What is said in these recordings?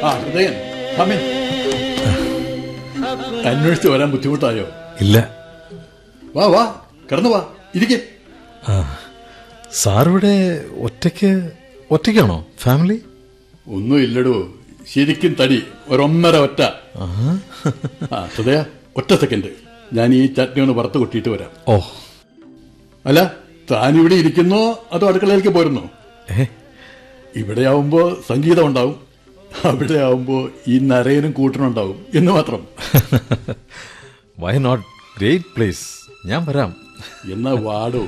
ആ ഹൃദയൻ അമ്മേ അന്വേഷിച്ച് വരാൻ ബുദ്ധിമുട്ടായോ ഇല്ല വാ വാ കടന്നു വാ ഇരിക്കെ സാറിവിടെ ഒറ്റയ്ക്ക് ഒറ്റയ്ക്കാണോ ഫാമിലി ഒന്നും ഇല്ലടോ ശരിക്കും തടി ഒരൊന്നര ഒറ്റ ആ ഹൃദയ ഒറ്റ സെക്കൻഡ് ഞാൻ ഈ ചട്നി ഒന്ന് വറുത്ത് കൊട്ടിയിട്ട് വരാം ഓ അല്ല താൻ ഇവിടെ ഇരിക്കുന്നോ അതോ അടുക്കളയിലേക്ക് പോരുന്നോ ഏ ഇവിടെ ആവുമ്പോ സംഗീതം ഉണ്ടാവും അവിടെ ആവുമ്പോ ഈ നരയനും കൂട്ടനുണ്ടാവും എന്ന് മാത്രം വൈ നോട്ട് ഗ്രേറ്റ് പ്ലേസ് ഞാൻ വരാം എന്നാ വാടോ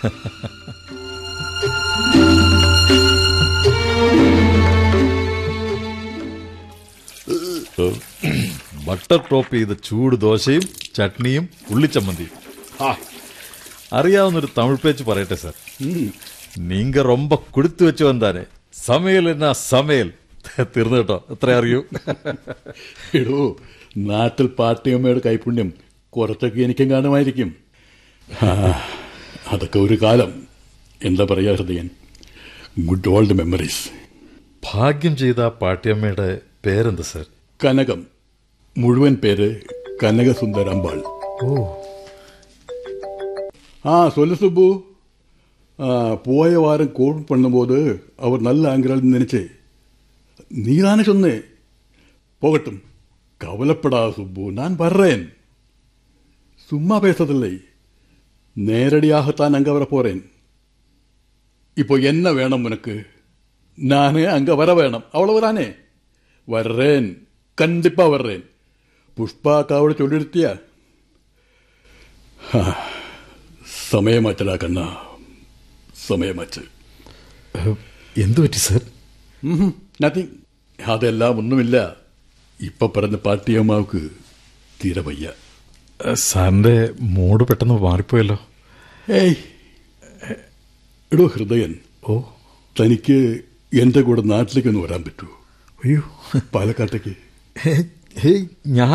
ബട്ടർ ടോപ്പ് ചെയ്ത ചൂട് ദോശയും ചട്നിയും ഉള്ളിച്ചമ്മന്തിയും ആ അറിയാവുന്നൊരു തമിഴ് പേച്ച് പറയട്ടെ സാർ നീങ്ക ரொம்ப കൊടുത്തു വെച്ചു വന്നാനെ സമയൽ എന്നാ സമയൽ തീർന്നു കേട്ടോ എത്ര അറിയൂ എടോ നാട്ടിൽ പാട്ടിയമ്മയുടെ കൈപുണ്യം കുറച്ചൊക്കെ എനിക്കും കാണുമായിരിക്കും ആ, അതൊക്കെ ഒരു കാലം എന്താ പറയാ ഹൃദയൻ ഗുഡ് ഓൾഡ് മെമ്മറീസ് ഭാഗ്യം ചെയ്ത ആ പാട്ടിയമ്മയുടെ പേരെന്താ സാർ കനകം മുഴുവൻ പേര് കനകസുന്ദരമ്പാൾ ഓ ஆ சொல்லு சுப்பு ஆ, போய வாரம் கோல் பண்ணும்போது அவர் நல்ல ஆங்கிறாள் நினைச்சு நீதானே சொன்னே போகட்டும் கவலைப்படாத சுப்பு நான் வர்றேன் சும்மா பேசதில்லை நேரடியாகத்தான் அங்க வர போறேன் இப்போ என்ன வேணும் உனக்கு நானே அங்க வர வேணும் அவ்வளவுதானே வர்றேன் கண்டிப்பா வர்றேன் புஷ்பா அக்காவோட சொல்லிருத்தியா സമയമാറ്റടാ കണ്ണ സമയമാറ്റ് എന്തു പറ്റി സാർ നത്തിങ് അതെല്ലാം ഒന്നുമില്ല ഇപ്പൊ പറഞ്ഞ പാട്ടിയമ്മാവക്ക് തീരെ വയ്യ സാറിന്റെ മൂഡ് പെട്ടെന്ന് മാറിപ്പോയല്ലോ ഏയ് എടോ ഹൃദയൻ ഓ തനിക്ക് എന്റെ കൂടെ നാട്ടിലേക്ക് ഒന്ന് വരാൻ പറ്റൂ അയ്യോ പാലക്കാട്ടേക്ക് ഹേയ് ഞാൻ